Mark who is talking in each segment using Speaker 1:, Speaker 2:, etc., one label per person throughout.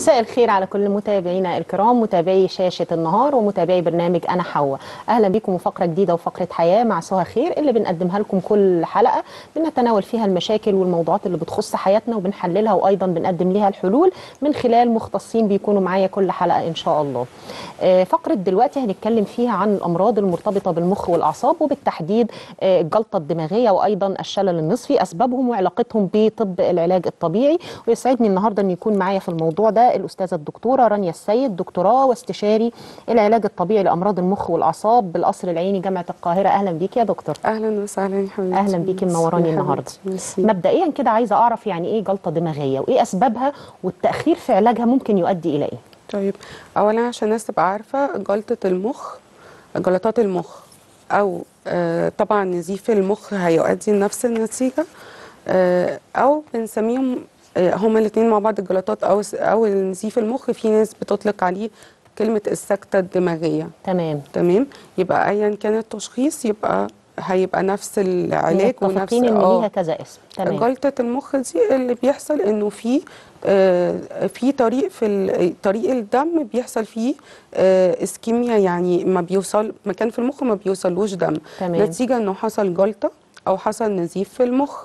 Speaker 1: مساء الخير على كل متابعينا الكرام متابعي شاشة النهار ومتابعي برنامج أنا حواء أهلا بكم فقرة جديدة وفقرة حياة مع سهى خير اللي بنقدمها لكم كل حلقة بنتناول فيها المشاكل والموضوعات اللي بتخص حياتنا وبنحللها وأيضا بنقدم لها الحلول من خلال مختصين بيكونوا معايا كل حلقة إن شاء الله آه، فقرة دلوقتي هنتكلم فيها عن الأمراض المرتبطة بالمخ والأعصاب وبالتحديد آه، الجلطة الدماغية وأيضا الشلل النصفي أسبابهم وعلاقتهم بطب العلاج الطبيعي ويسعدني النهارده ان يكون معايا في الموضوع ده الاستاذه الدكتوره رانيا السيد دكتوراه واستشاري العلاج الطبيعي لامراض المخ والاعصاب بالقصر العيني جامعه القاهره اهلا بيك يا دكتور
Speaker 2: اهلا وسهلا يا حبيبتي
Speaker 1: اهلا بيكي منوراني
Speaker 2: ميرسي يا
Speaker 1: النهارده
Speaker 2: حبيبتي، ميرسي.
Speaker 1: مبدئيا كده عايزه اعرف يعني ايه جلطه دماغيه وايه اسبابها والتاخير في علاجها ممكن يؤدي الى ايه
Speaker 2: طيب اولا عشان الناس تبقى عارفه جلطه المخ جلطات المخ او آه طبعا نزيف المخ هيؤدي لنفس النتيجه آه او بنسميهم آه هما الاثنين مع بعض الجلطات او او نزيف المخ في ناس بتطلق عليه كلمه السكته الدماغيه
Speaker 1: تمام
Speaker 2: تمام يبقى ايا كان التشخيص يبقى هيبقى نفس العلاج ونفس
Speaker 1: متفقين ان
Speaker 2: آه.
Speaker 1: ليها كذا اسم تمام
Speaker 2: جلطة المخ دي اللي بيحصل انه في آه، في طريق في ال- طريق الدم بيحصل فيه آه، اسكيميا يعني ما بيوصل مكان في المخ ما بيوصلوش دم
Speaker 1: تمام.
Speaker 2: نتيجة انه حصل جلطة او حصل نزيف في المخ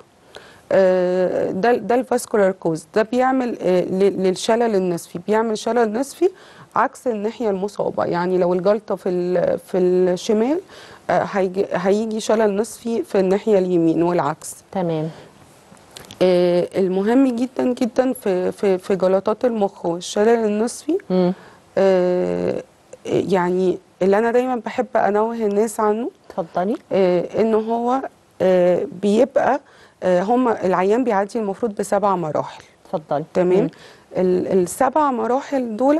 Speaker 2: آه، ده ده الفاسكولار كوز ده بيعمل آه، ل- للشلل النصفي بيعمل شلل نصفي عكس الناحيه المصابه يعني لو الجلطه في ال- في الشمال آه، هيجي هيجي شلل نصفي في الناحيه اليمين والعكس
Speaker 1: تمام
Speaker 2: آه، المهم جدا جدا في في في جلطات المخ والشلل النصفي
Speaker 1: امم
Speaker 2: آه، يعني اللي انا دايما بحب انوه الناس عنه
Speaker 1: اتفضلي
Speaker 2: آه، ان هو آه، بيبقى آه، هم العيان بيعدي المفروض بسبع مراحل
Speaker 1: اتفضلي
Speaker 2: تمام
Speaker 1: مم.
Speaker 2: ال- السبع مراحل دول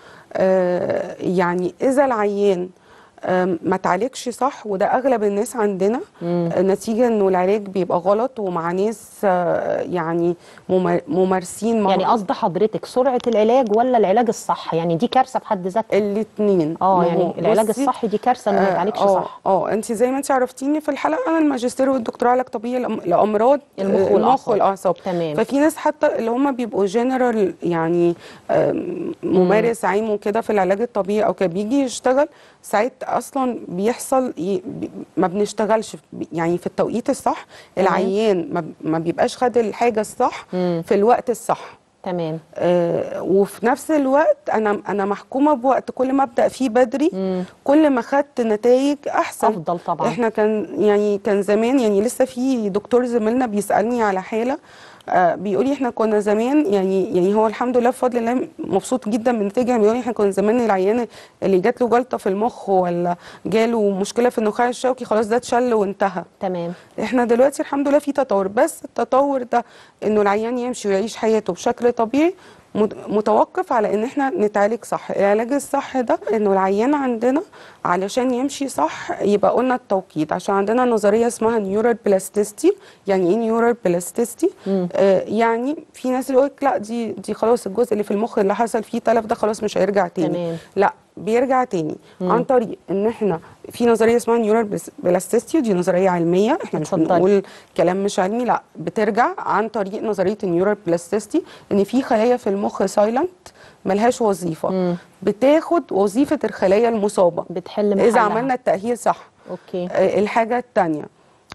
Speaker 2: آه، يعني اذا العيان آم، ما تعالجش صح وده اغلب الناس عندنا
Speaker 1: مم.
Speaker 2: آه، نتيجه انه العلاج بيبقى غلط ومع ناس آه، يعني ممار- ممارسين مع
Speaker 1: يعني قصد حضرتك سرعه العلاج ولا العلاج الصح يعني دي كارثه في حد ذاتها
Speaker 2: الاثنين
Speaker 1: اه يعني العلاج الصح دي كارثه انه ما يتعالجش
Speaker 2: اه
Speaker 1: صح
Speaker 2: اه انت زي ما انت عرفتيني في الحلقه انا الماجستير والدكتوراه علاج طبيعي لأم- لامراض
Speaker 1: المخ
Speaker 2: آه،
Speaker 1: والأعصاب.
Speaker 2: والاعصاب
Speaker 1: تمام.
Speaker 2: ففي ناس حتى اللي هم بيبقوا جنرال يعني آم، ممارس عام وكده في العلاج الطبيعي او كده بيجي يشتغل ساعات اصلا بيحصل ي... بي- ما بنشتغلش في- يعني في التوقيت الصح
Speaker 1: تمام.
Speaker 2: العيان ما, ما بيبقاش خد الحاجه الصح
Speaker 1: مم.
Speaker 2: في الوقت الصح
Speaker 1: تمام
Speaker 2: آه، وفي نفس الوقت انا انا محكومه بوقت كل ما ابدا فيه بدري
Speaker 1: مم.
Speaker 2: كل ما خدت نتائج احسن
Speaker 1: افضل طبعا
Speaker 2: احنا كان يعني كان زمان يعني لسه في دكتور زميلنا بيسالني على حاله آه بيقولي احنا كنا زمان يعني يعني هو الحمد لله بفضل الله مبسوط جدا بالنتيجه بيقولي احنا كنا زمان العيان اللي جات له جلطه في المخ ولا جاله مشكله في النخاع الشوكي خلاص ده اتشل وانتهى
Speaker 1: تمام
Speaker 2: احنا دلوقتي الحمد لله في تطور بس التطور ده انه العيان يمشي ويعيش حياته بشكل طبيعي مت- متوقف على ان احنا نتعالج صح العلاج الصح ده انه العيان عندنا علشان يمشي صح يبقى قلنا التوقيت عشان عندنا نظريه اسمها نيورال بلاستيستي يعني ايه نيورال بلاستيستي آه يعني في ناس يقول لك لا دي دي خلاص الجزء اللي في المخ اللي حصل فيه تلف ده خلاص مش هيرجع تاني
Speaker 1: تمام.
Speaker 2: لا بيرجع تاني عن طريق ان احنا في نظريه اسمها نيورال بلاستيستي ودي نظريه علميه احنا مش
Speaker 1: اتفضلي.
Speaker 2: بنقول كلام مش علمي لا بترجع عن طريق نظريه النيورال بلاستيستي ان في خلايا في المخ سايلنت ملهاش وظيفه
Speaker 1: مم.
Speaker 2: بتاخد وظيفه الخلايا المصابه
Speaker 1: بتحل
Speaker 2: اذا
Speaker 1: محلها.
Speaker 2: عملنا التاهيل صح
Speaker 1: اوكي
Speaker 2: آه، الحاجه الثانيه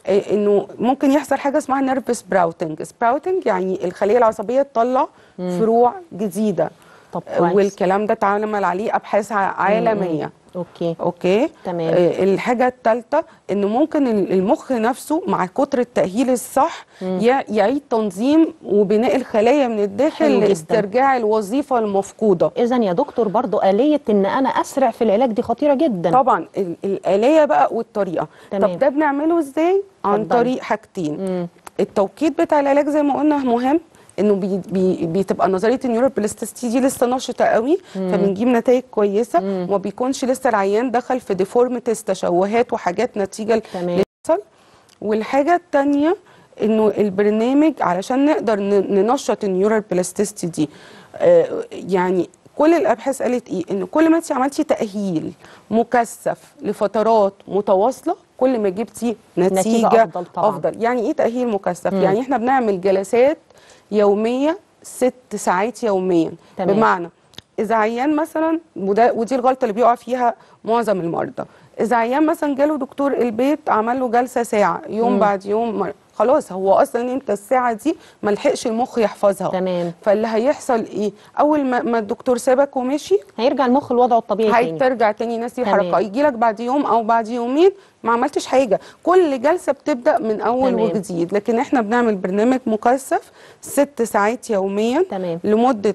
Speaker 2: انه ممكن يحصل حاجه اسمها نيرف سبراوتنج سبراوتنج يعني الخليه العصبيه تطلع فروع جديده
Speaker 1: طب
Speaker 2: آه،
Speaker 1: كويس
Speaker 2: والكلام ده اتعمل عليه ابحاث ع- عالميه
Speaker 1: اوكي
Speaker 2: اوكي
Speaker 1: تمام.
Speaker 2: آه الحاجه الثالثه انه ممكن ال- المخ نفسه مع كتر التاهيل الصح يع- يعيد تنظيم وبناء الخلايا من الداخل
Speaker 1: حلو جداً.
Speaker 2: لاسترجاع الوظيفه المفقوده
Speaker 1: اذا يا دكتور برضو آلية ان انا اسرع في العلاج دي خطيرة جدا
Speaker 2: طبعا ال- الآلية بقى والطريقة
Speaker 1: تمام.
Speaker 2: طب ده بنعمله ازاي عن
Speaker 1: اتفضلي.
Speaker 2: طريق حاجتين
Speaker 1: مم.
Speaker 2: التوقيت بتاع العلاج زي ما قلنا مهم انه بي بي بتبقى نظريه النيورال بلاستيستي دي لسه نشطه قوي فبنجيب نتائج كويسه وما بيكونش لسه العيان دخل في ديفورميتيز تشوهات وحاجات نتيجه
Speaker 1: تمام.
Speaker 2: اللي بيحصل والحاجه الثانيه انه البرنامج علشان نقدر ن- ننشط النيورال بلاستيستي دي آه، يعني كل الابحاث قالت ايه ان كل ما انت عملتي تاهيل مكثف لفترات متواصله كل ما جبتي نتيجه,
Speaker 1: نتيجة أفضل طبعاً.
Speaker 2: افضل يعني ايه تاهيل مكثف يعني احنا بنعمل جلسات يوميه ست ساعات يوميا
Speaker 1: تمام.
Speaker 2: بمعنى اذا عيان مثلا وده ودي الغلطه اللي بيقع فيها معظم المرضى اذا عيان مثلا جاله دكتور البيت عمل له جلسه ساعه يوم
Speaker 1: مم.
Speaker 2: بعد يوم مر- خلاص هو اصلا انت الساعه دي ما لحقش المخ يحفظها
Speaker 1: تمام
Speaker 2: فاللي هيحصل ايه اول ما, ما الدكتور سابك ومشي
Speaker 1: هيرجع المخ لوضعه الطبيعي تاني
Speaker 2: هترجع تاني ناسي
Speaker 1: تمام.
Speaker 2: حركه يجي لك بعد يوم او بعد يومين ما عملتش حاجه كل جلسه بتبدا من اول
Speaker 1: تمام.
Speaker 2: وجديد لكن احنا بنعمل برنامج مكثف ست ساعات يوميا
Speaker 1: تمام
Speaker 2: لمده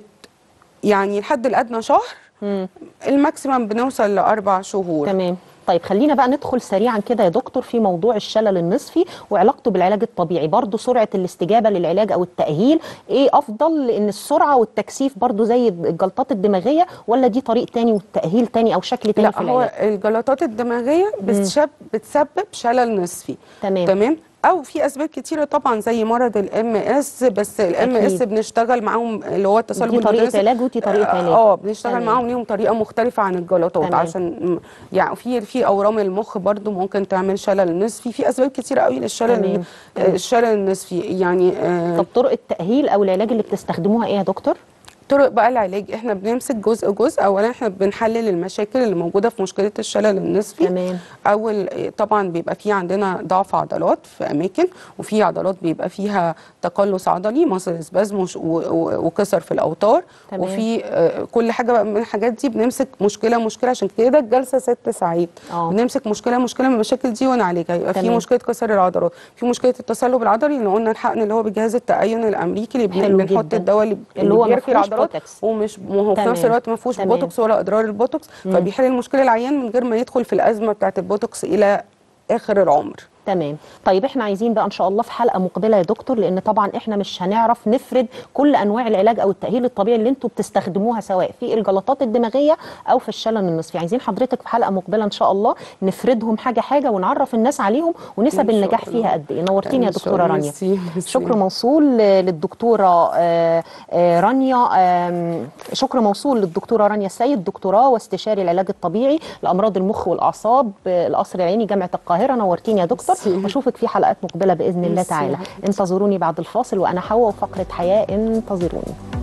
Speaker 2: يعني الحد الادنى شهر
Speaker 1: مم.
Speaker 2: الماكسيمم بنوصل لاربع شهور
Speaker 1: تمام طيب خلينا بقى ندخل سريعا كده يا دكتور في موضوع الشلل النصفي وعلاقته بالعلاج الطبيعي برضو سرعة الاستجابة للعلاج أو التأهيل إيه أفضل لأن السرعة والتكثيف برضو زي الجلطات الدماغية ولا دي طريق تاني والتأهيل تاني أو شكل تاني في
Speaker 2: لا هو
Speaker 1: العلاج
Speaker 2: الجلطات الدماغيه بتشب بتسبب شلل نصفي
Speaker 1: تمام
Speaker 2: تمام او في اسباب كتيره طبعا زي مرض الام اس بس الام اس
Speaker 1: أكيد.
Speaker 2: بنشتغل معاهم اللي هو التصلب
Speaker 1: دي طريقة
Speaker 2: البوتاسي-
Speaker 1: علاج ودي طريقة علاج
Speaker 2: اه بنشتغل
Speaker 1: تمام.
Speaker 2: معاهم ليهم طريقه مختلفه عن الجلطات
Speaker 1: تمام.
Speaker 2: عشان م- يعني في في اورام المخ برضو ممكن تعمل شلل نصفي في اسباب كتيره قوي للشلل
Speaker 1: تمام.
Speaker 2: آه، الشلل النصفي يعني آه،
Speaker 1: طب طرق التأهيل أو العلاج اللي بتستخدموها إيه يا دكتور؟
Speaker 2: طرق بقى العلاج احنا بنمسك جزء جزء اولا احنا بنحلل المشاكل اللي موجوده في مشكله الشلل النصفي
Speaker 1: تمام
Speaker 2: اول طبعا بيبقى في عندنا ضعف عضلات في اماكن وفي عضلات بيبقى فيها تقلص عضلي مصل سبازم وش- و- و- وكسر في الاوتار
Speaker 1: تمام.
Speaker 2: وفي آه، كل حاجه بقى من الحاجات دي بنمسك مشكله مشكله عشان كده الجلسه ست ساعات
Speaker 1: اه
Speaker 2: بنمسك مشكله مشكله من المشاكل دي ونعالجها يبقى في
Speaker 1: تمام.
Speaker 2: مشكله كسر العضلات في مشكله التصلب العضلي اللي قلنا الحقن اللي هو بجهاز التأين الامريكي اللي بن-
Speaker 1: حلو
Speaker 2: بنحط
Speaker 1: جدا.
Speaker 2: الدواء اللي,
Speaker 1: اللي هو
Speaker 2: بيرخي
Speaker 1: مفهوش
Speaker 2: العضلات
Speaker 1: بوتوكس.
Speaker 2: ومش وهو في نفس
Speaker 1: تمام.
Speaker 2: الوقت ما فيهوش
Speaker 1: تمام.
Speaker 2: بوتوكس ولا اضرار البوتوكس
Speaker 1: مم.
Speaker 2: فبيحل المشكله العيان من غير ما يدخل في الازمه بتاعه البوتوكس الى اخر العمر
Speaker 1: تمام طيب احنا عايزين بقى ان شاء الله في حلقه مقبله يا دكتور لان طبعا احنا مش هنعرف نفرد كل انواع العلاج او التاهيل الطبيعي اللي انتوا بتستخدموها سواء في الجلطات الدماغيه او في الشلل النصفي عايزين حضرتك في حلقه مقبله ان شاء الله نفردهم حاجه حاجه ونعرف الناس عليهم ونسب
Speaker 2: إن شاء
Speaker 1: النجاح
Speaker 2: الله.
Speaker 1: فيها قد ايه نورتيني يا
Speaker 2: إن شاء
Speaker 1: دكتوره
Speaker 2: الله.
Speaker 1: رانيا
Speaker 2: ميرسي. ميرسي.
Speaker 1: شكر موصول آه، للدكتوره آه، آه، رانيا آم، شكر موصول للدكتوره رانيا السيد دكتوراه واستشاري العلاج الطبيعي لامراض المخ والاعصاب آه، القصر العيني جامعه القاهره نورتيني يا دكتور
Speaker 2: ميرسي.
Speaker 1: واشوفك في حلقات مقبله باذن الله
Speaker 2: ميرسي.
Speaker 1: تعالى انتظروني بعد الفاصل وانا حواء وفقره حياه انتظروني